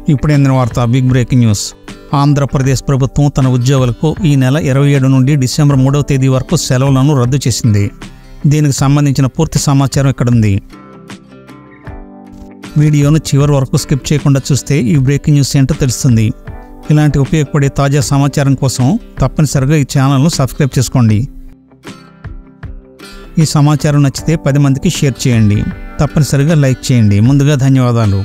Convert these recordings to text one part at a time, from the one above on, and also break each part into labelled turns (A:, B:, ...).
A: ఇప్పుడు ఎందిన వార్త big breaking news Andhra Pradesh ప్రభుత్వం తన ఉద్యోగులకు ఈ నెల ఇరవై ఏడు నుండి డిసెంబర్ మూడవ తేదీ వరకు సెలవులను రద్దు చేసింది దీనికి సంబంధించిన పూర్తి సమాచారం ఇక్కడ ఉంది వీడియోను చివరి వరకు స్కిప్ చేయకుండా చూస్తే ఈ బ్రేకింగ్ న్యూస్ ఏంటో తెలుస్తుంది ఇలాంటి ఉపయోగపడే తాజా సమాచారం కోసం తప్పనిసరిగా ఈ ఛానల్ను సబ్స్క్రైబ్ చేసుకోండి ఈ సమాచారం నచ్చితే పది మందికి షేర్ చేయండి తప్పనిసరిగా లైక్ చేయండి ముందుగా ధన్యవాదాలు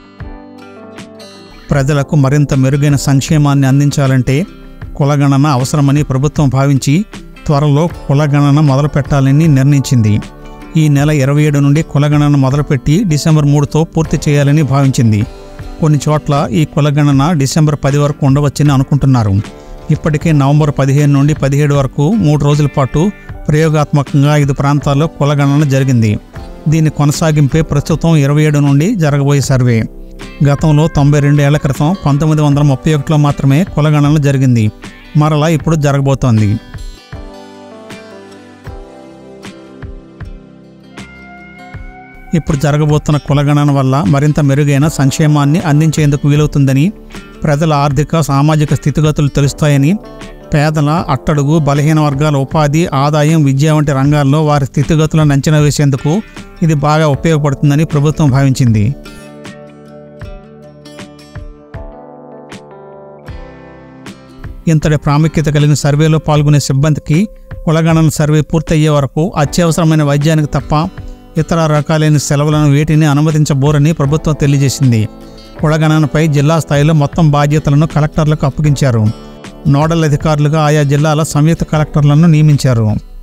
A: ప్రజలకు మరింత మెరుగైన సంక్షేమాన్ని అందించాలంటే కులగణన అవసరమని ప్రభుత్వం భావించి త్వరలో కులగణన మొదలు పెట్టాలని నిర్ణయించింది ఈ నెల ఇరవై ఏడు నుండి కులగణన మొదలుపెట్టి డిసెంబర్ మూడుతో పూర్తి చేయాలని భావించింది కొన్ని చోట్ల ఈ కులగణన డిసెంబర్ పది వరకు ఉండవచ్చని అనుకుంటున్నారు ఇప్పటికే నవంబర్ పదిహేను నుండి పదిహేడు వరకు మూడు రోజుల పాటు ప్రయోగాత్మకంగా ఐదు ప్రాంతాల్లో కులగణన జరిగింది దీని కొనసాగింపే ప్రస్తుతం ఇరవై ఏడు నుండి జరగబోయే సర్వే గతంలో తొంభై రెండు ఏళ్ల క్రితం పంతొమ్మిది వందల ముప్పై ఒకటిలో మాత్రమే కులగణన జరిగింది మరలా ఇప్పుడు జరగబోతోంది ఇప్పుడు జరగబోతున్న కులగణన వల్ల మరింత మెరుగైన సంక్షేమాన్ని అందించేందుకు వీలవుతుందని ప్రజల ఆర్థిక సామాజిక స్థితిగతులు తెలుస్తాయని పేదల అట్టడుగు బలహీన వర్గాల ఉపాధి ఆదాయం విద్య వంటి రంగాల్లో వారి స్థితిగతులను అంచనా వేసేందుకు ఇది బాగా ఉపయోగపడుతుందని ప్రభుత్వం భావించింది ఇంతటి ప్రాముఖ్యత కలిగిన సర్వేలో పాల్గొనే సిబ్బందికి కులగణన సర్వే పూర్తయ్యే వరకు అత్యవసరమైన వైద్యానికి తప్ప ఇతర రకాలైన సెలవులను వేటిని అనుమతించబోరని ప్రభుత్వం తెలియజేసింది కులగణనపై జిల్లా స్థాయిలో మొత్తం బాధ్యతలను కలెక్టర్లకు అప్పగించారు నోడల్ అధికారులుగా ఆయా జిల్లాల సంయుక్త కలెక్టర్లను నియమించారు